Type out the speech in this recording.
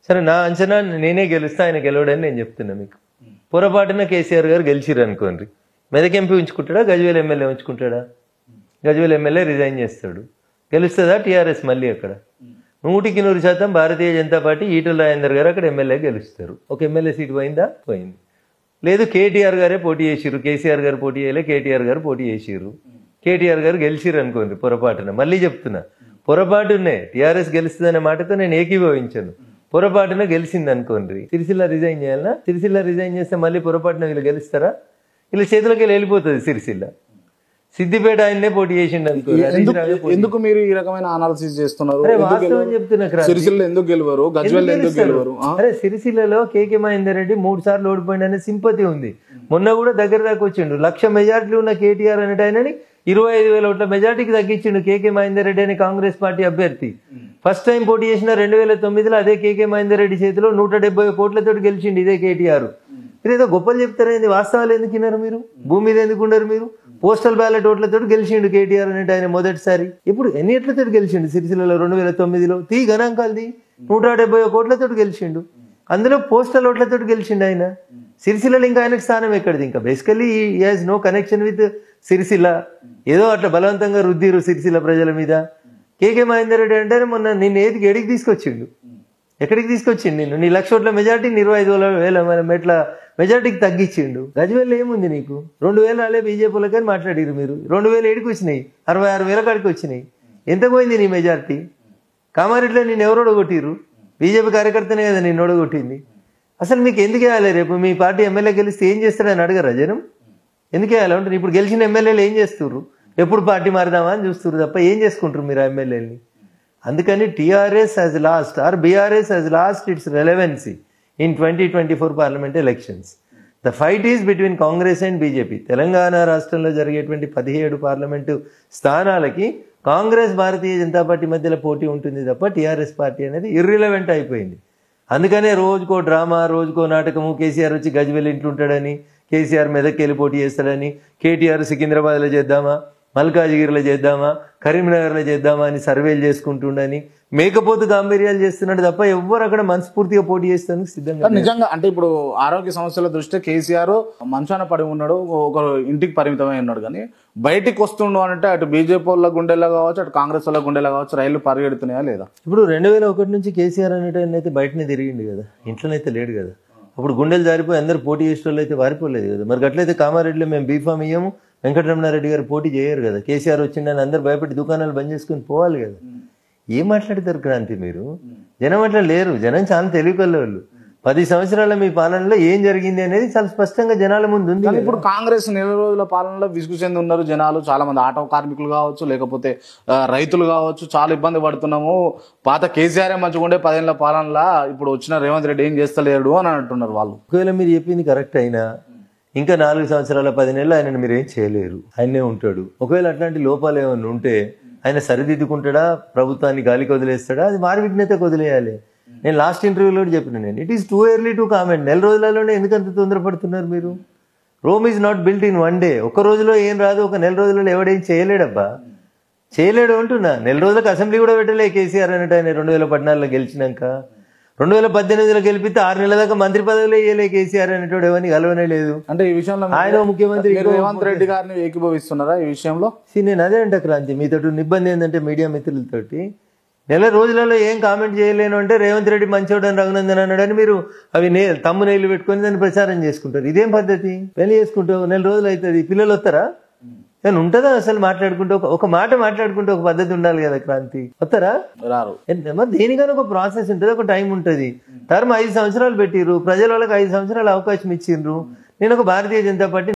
సరే నా అంచనా నేనే గెలుస్తా ఆయన గెలవడని నేను చెప్తున్నా మీకు పొరపాటున కేసీఆర్ గారు గెలిచిర్రు అనుకోండి మెదక్ ఎంపీ ఉంచుకుంటాడా గజ్వేల్ ఎమ్మెల్యే ఉంచుకుంటాడా గజ్వేల్ ఎమ్మెల్యే రిజైన్ చేస్తాడు గెలుస్తుందా టీఆర్ఎస్ మళ్ళీ అక్కడ నూటికి నూరు శాతం భారతీయ జనతా పార్టీ ఈటల రాజేందర్ గారు అక్కడ ఎమ్మెల్యే గెలుస్తారు ఒక ఎమ్మెల్యే సీట్ పోయిందా పోయింది లేదు కేటీఆర్ గారే పోటీ చేసిర్రు కేసీఆర్ గారు పోటీ చేయలే కేటీఆర్ గారు పోటీ చేసిర్రు కేటీఆర్ గారు గెలిచిర్రు అనుకోండి పొరపాటున మళ్ళీ చెప్తున్నా పొరపాటునే టీఆర్ఎస్ గెలుస్తుందనే మాటతో నేను ఏకీభవించను పొరపాటున గెలిచింది అనుకోండి సిరిసిల్ల రిజైన్ చేయాలనా సిరిసిల్ల రిజైన్ చేస్తే మళ్ళీ పొరపాటున వీళ్ళు గెలుస్తారా వీళ్ళ చేతులకి వెళ్ళి వెళ్ళిపోతుంది సిరిసిల్ల సిద్దిపేట ఆయన్నే పోటీ చేసిండు అనుకో హరీష్ ఎందుకు రావే పోటీ ఎందుకు మీరు ఈ రకమైన అనాలిసిస్ చేస్తున్నారు అరే ఎందుకు వాస్తవం గెలవరు? చెప్తున్నా క్రాంతి. సిరిసిల్ల ఎందుకు గెలవరు గజ్వేల్ ఎందుకు గెలుస్తారు? గెలవరు ఆ? అరే సిరిసిల్లలో కేకే మహేందర్ రెడ్డి మూడు సార్లు ఓడిపోయిందనే సింపతి ఉంది మొన్న కూడా దగ్గర దాకా వచ్చిండు లక్ష మెజార్టీలు ఉన్న కేటీఆర్ అనేట ఆయనని ఇరవై ఐదు వేల ఓట్ల మెజార్టీకి తగ్గించిండు కేకే మహేందర్ రెడ్డి అని కాంగ్రెస్ పార్టీ అభ్యర్థి ఫస్ట్ టైం పోటీ చేసిన రెండు వేల తొమ్మిదిలో అదే కేకే మహేందర్ రెడ్డి చేతిలో నూట డెబ్బై కోట్లతో గెలిచిండు ఇదే కేటీఆర్ మీరు ఏదో గొప్పలు చెప్తారా ఏంది వాస్తవాలు ఎందుకు విన్నారు మీరు భూమి మీద ఎందుకు ఉండరు మీరు పోస్టల్ బ్యాలెట్ ఓట్లతో గెలిచిండు కేటీఆర్ అనేటి ఆయన మొదటిసారి ఇప్పుడు ఎన్ని ఎట్లతో గెలిచిండు సిరిసిల్లలో రెండు వేల తొమ్మిదిలో తీ గణాంకాలు తీ నూట డెబ్బై కోట్లతో గెలిచిండు అందులో పోస్టల్ ఓట్లతో గెలిచిండు ఆయన సిరిసిల్లలో ఇంకా ఆయనకు స్థానం ఎక్కడిది ఇంకా basically has no connection with Sircilla ఏదో అట్లా బలవంతంగా రుద్దిరు సిరిసిల్ల ప్రజల మీద కేకే మహేందర్ రెడ్డి అంటే మొన్న నిన్న ఏదికి ఎడికి తీసుకొచ్చిండు ఎక్కడికి తీసుకొచ్చిండు నిన్ను నీ లక్ష ఓట్ల మెజార్టీని ఇరవై ఐదు వేల వేల మన మెట్ల మెజార్టీకి తగ్గించిండు గజ్వేల్ ఏముంది నీకు రెండు వేలు రాలే బీజేపీలకి అని మాట్లాడిరు మీరు రెండు వేలు ఏడికి వచ్చినాయి అరవై ఆరు వేల కాడికి వచ్చినాయి ఎంత పోయింది నీ మెజార్టీ కామారెడ్డిలో నేను ఎవరు ఓడగొట్టిరు బీజేపీ కార్యకర్తనే కదా నేను ఓడగొట్టింది అసలు మీకు ఎందుకు వేయాలి రేపు మీ పార్టీ ఎమ్మెల్యే గెలిస్తే ఏం చేస్తాడని అడగరా జనం ఎందుకు వేయాలి అంటే ఇప్పుడు గెలిచిన ఎమ్మెల్యేలు ఏం చేస్తుర్రు ఎప్పుడు పార్టీ మారుదామా అని చూస్తున్నారు తప్ప ఏం చేసుకుంటారు మీరు ఆ ఎమ్మెల్యేని అందుకని TRS has lost or BRS has lost its relevancy in twenty twenty four parliament elections the fight is between Congress and BJP Telangana రాష్ట్రంలో జరిగేటువంటి పదిహేడు పార్లమెంటు స్థానాలకి కాంగ్రెస్ భారతీయ జనతా పార్టీ మధ్యలో పోటీ ఉంటుంది తప్ప టీఆర్ఎస్ పార్టీ అనేది ఇర్రిలవెంట్ అయిపోయింది అందుకనే రోజుకో డ్రామా రోజుకో నాటకము కేసీఆర్ వచ్చి గజ్వెల్ ఇంట్లో ఉంటాడని కేసీఆర్ మెదక్కి వెళ్ళి పోటీ చేస్తాడని కేటీఆర్ సికింద్రాబాద్లో చేద్దామా మల్కాజిగిరిలో చేద్దామా కరీంనగర్లో చేద్దామా అని సర్వేలు చేసుకుంటుండని మేకపోతు గాంభీర్యాలు చేస్తున్నాడు తప్ప ఎవ్వరు అక్కడ మనస్ఫూర్తిగా పోటీ చేస్తానికి సిద్ధంగా కానీ నిజంగా అంటే ఇప్పుడు ఆరోగ్య సమస్యల దృష్ట్యా కేసీఆర్ మంచాన పడి ఉన్నాడు ఒక ఇంటికి పరిమితమై ఉన్నాడు కానీ బయటికి వస్తుండు అంటే అటు బీజేపీ వాళ్ళ గుండెలా కావచ్చు అటు కాంగ్రెస్ వాళ్ళ గుండెలా కావచ్చు రైళ్లు పరిగెడుతున్నాయా లేదా ఇప్పుడు రెండు వేల ఒకటి నుంచి కేసీఆర్ అనేటైనా అయితే బయటనే తిరిగిండు కదా ఇంట్లోనైతే లేడు కదా అప్పుడు గుండెలు జారిపోయి అందరు పోటీ చేసే వాళ్ళు అయితే వారిపోలేదు కదా మరి అట్లయితే కామారెడ్డిలో మేము బీఫామ్ ఇయ్యము వెంకటరమణారెడ్డి గారు పోటీ చేయరు కదా కేసీఆర్ వచ్చిండని అందరు భయపెట్టి దుకాణాలు బంద్ చేసుకుని పోవాలి కదా ఏం మాట్లాడతారు క్రాంతి మీరు జనం అట్లా లేరు జనం చాలా తెలివికల్ల వాళ్ళు పది సంవత్సరాల మీ పాలనలో ఏం జరిగింది అనేది చాలా స్పష్టంగా జనాల ముందు ఉంది కానీ కదా. ఇప్పుడు కాంగ్రెస్ నెల రోజుల పాలనలో విసుగు చెంది ఉన్నారు జనాలు చాలా మంది ఆటో కార్మికులు కావచ్చు లేకపోతే ఆ, రైతులు కావచ్చు చాలా ఇబ్బంది పడుతున్నాము పాత కేసీఆర్ మంచిగా ఉండే పదేళ్ల పాలనలా ఇప్పుడు వచ్చిన రేవంత్ రెడ్డి ఏం చేస్తలేడు అని అంటున్నారు వాళ్ళు ఒకవేళ మీరు చెప్పింది కరెక్ట్ అయినా ఇంకా నాలుగు సంవత్సరాల పది నెలలు ఆయనను మీరు ఏం చేయలేరు ఆయనే ఉంటాడు ఒకవేళ అట్లాంటి లోపాలు ఏమైనా ఉంటే ఆయన సరిదిద్దుకుంటాడా ప్రభుత్వాన్ని గాలికి వదిలేస్తాడా అది వారి విఘ్నతకు వదిలేయాలి నేను లాస్ట్ ఇంటర్వ్యూలో కూడా చెప్పిన నేను it is too early to comment నెల రోజులలోనే ఎందుకంత తొందరపడుతున్నారు మీరు Rome is not built in one day ఒక రోజులో ఏం రాదు ఒక నెల రోజులలో ఎవడేం చేయలేడబ్బా చేయలేడు అంటున్నా నెల రోజులకు అసెంబ్లీ కూడా పెట్టలే కేసీఆర్ అన్నట్టు ఆయన రెండు వేల పద్నాలుగులో గెలిచినాక రెండు వేల పద్దెనిమిదిలో గెలిపితే ఆరు నెలల దాకా మంత్రి పదవిలో ఇయ్యలే కేసీఆర్ అనేటోడు ఎవరిని కలవనే లేదు అంటే ఈ విషయంలో మీరు- ఆయన ముఖ్యమంత్రి మీరు రేవంత్ రెడ్డి గారిని ఏకీభవిస్తున్నారా ఈ విషయంలో See, నేను అదే అంట క్రాంతి మీతో ఇబ్బంది ఏంటంటే మీడియా మిత్రులతోటి నెల రోజులలో ఏం కామెంట్ చేయలేను అంటే రేవంత్ రెడ్డి మంచోడు అని రఘునందన్ అన్నాడని మీరు అవి నే తమ్ము నీళ్ళు పెట్టుకొని దాన్ని ప్రచారం చేసుకుంటారు ఇదేం పద్ధతి పెళ్లి చేసుకుంటావు నెల రోజులు అవుతుంది పిల్లలు వస్తారా నేను ఉంటుందా అసలు మాట్లాడుకుంటే ఒక ఒక మాట మాట్లాడుకుంటే ఒక పద్ధతి ఉండాలి కదా క్రాంతి వస్తారా రారు ఎంత- మరి దేనికైనా ఒక ప్రాసెస్ ఉంటుంది ఒక టైం ఉంటుంది టర్మ్ ఐదు సంవత్సరాలు పెట్టిర్రు ప్రజల వాళ్ళకి ఐదు సంవత్సరాలు అవకాశం ఇచ్చిండ్రు నేను ఒక భారతీయ జనతా పార్టీ